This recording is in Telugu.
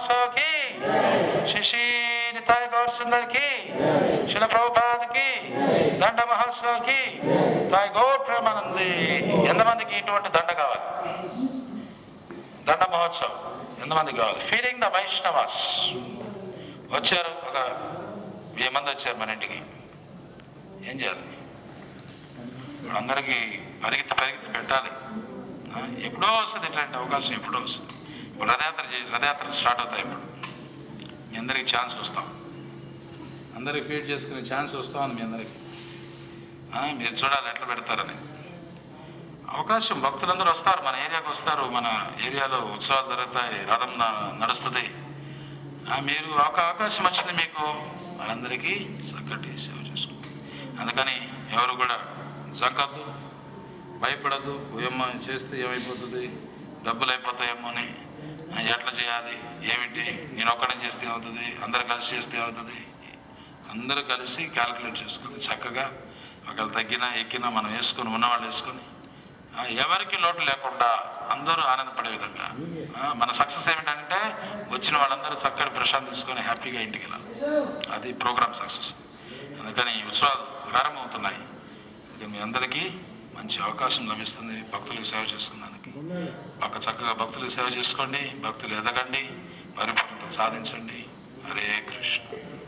మహోత్సవకి శశి నితాయ్ గౌర్ సుందర్కి శిల ప్రభుపాదకి దండ మహోత్సవకి తాయ్ గౌర్ ప్రేమానంది ఎంతమందికి ఇటువంటి దండ కావాలి దండ మహోత్సవం ఎంతమందికి కావాలి ఫీలింగ్ ద వైష్ణవాస్ వచ్చారు ఒక వెయ్యి మంది వచ్చారు మన ఇంటికి ఏం చేయాలి అందరికీ పరిగెత్తి పరిగెత్తి పెట్టాలి ఆ, ఎప్పుడో వస్తుంది ఇట్లాంటి అవకాశం ఎప్పుడో వస్తుంది ఇప్పుడు రథయాత్ర చే- రథయాత్ర స్టార్ట్ అవుతాయి ఇప్పుడు మీ అందరికి ఛాన్స్ వస్తాం అందరికి ఫీడ్ చేసుకునే ఛాన్స్ వస్తామని మీ అందరికి ఆ, మీరు చూడాలి ఎట్లా పెడతారని అవకాశం భక్తులందరూ వస్తారు మన ఏరియాకి వస్తారు మన ఏరియాలో ఉత్సవాలు జరుగుతాయి రథం న- నడుస్తుంది ఆ, మీరు ఒక అవకాశం వచ్చింది మీకు వాళ్ళందరికీ చక్కటి సేవ చేసుకో అందుకని ఎవరు కూడా జగ్గద్దు భయపడద్దు ఏమో చేస్తే ఏమైపోతుంది డబ్బులు అయిపోతాయేమో అని ఆ, ఎట్లా చేయాలి ఏమిటి నేను ఒక్కడే చేస్తే అవుతుంది అందరు కలిసి చేస్తే అవుతుంది అందరూ కలిసి క్యాలిక్యులేట్ చేసుకొని చక్కగా ఒకవేళ తగ్గినా ఎక్కినా మనం వేసుకొని ఉన్నవాళ్ళు వేసుకొని ఆ, ఎవరికి లోటు లేకుండా అందరూ ఆనందపడే విధంగా ఆ, మన సక్సెస్ ఏమిటంటే వచ్చిన వాళ్ళందరూ చక్కటి ప్రశాంత్ తీసుకొని హ్యాపీగా ఇంటికి వెళ్ళాలి అది ప్రోగ్రామ్ సక్సెస్ అందుకని ఈ ఉత్సవాలు ప్రారంభమవుతున్నాయి ఇక మీ అందరికీ మంచి అవకాశం లభిస్తుంది భక్తులకు సేవ చేసుకున్నానికి పక్క చక్కగా భక్తులకు సేవ చేసుకోండి భక్తులు ఎదగండి పరిపూర్ణత సాధించండి హరే కృష్ణ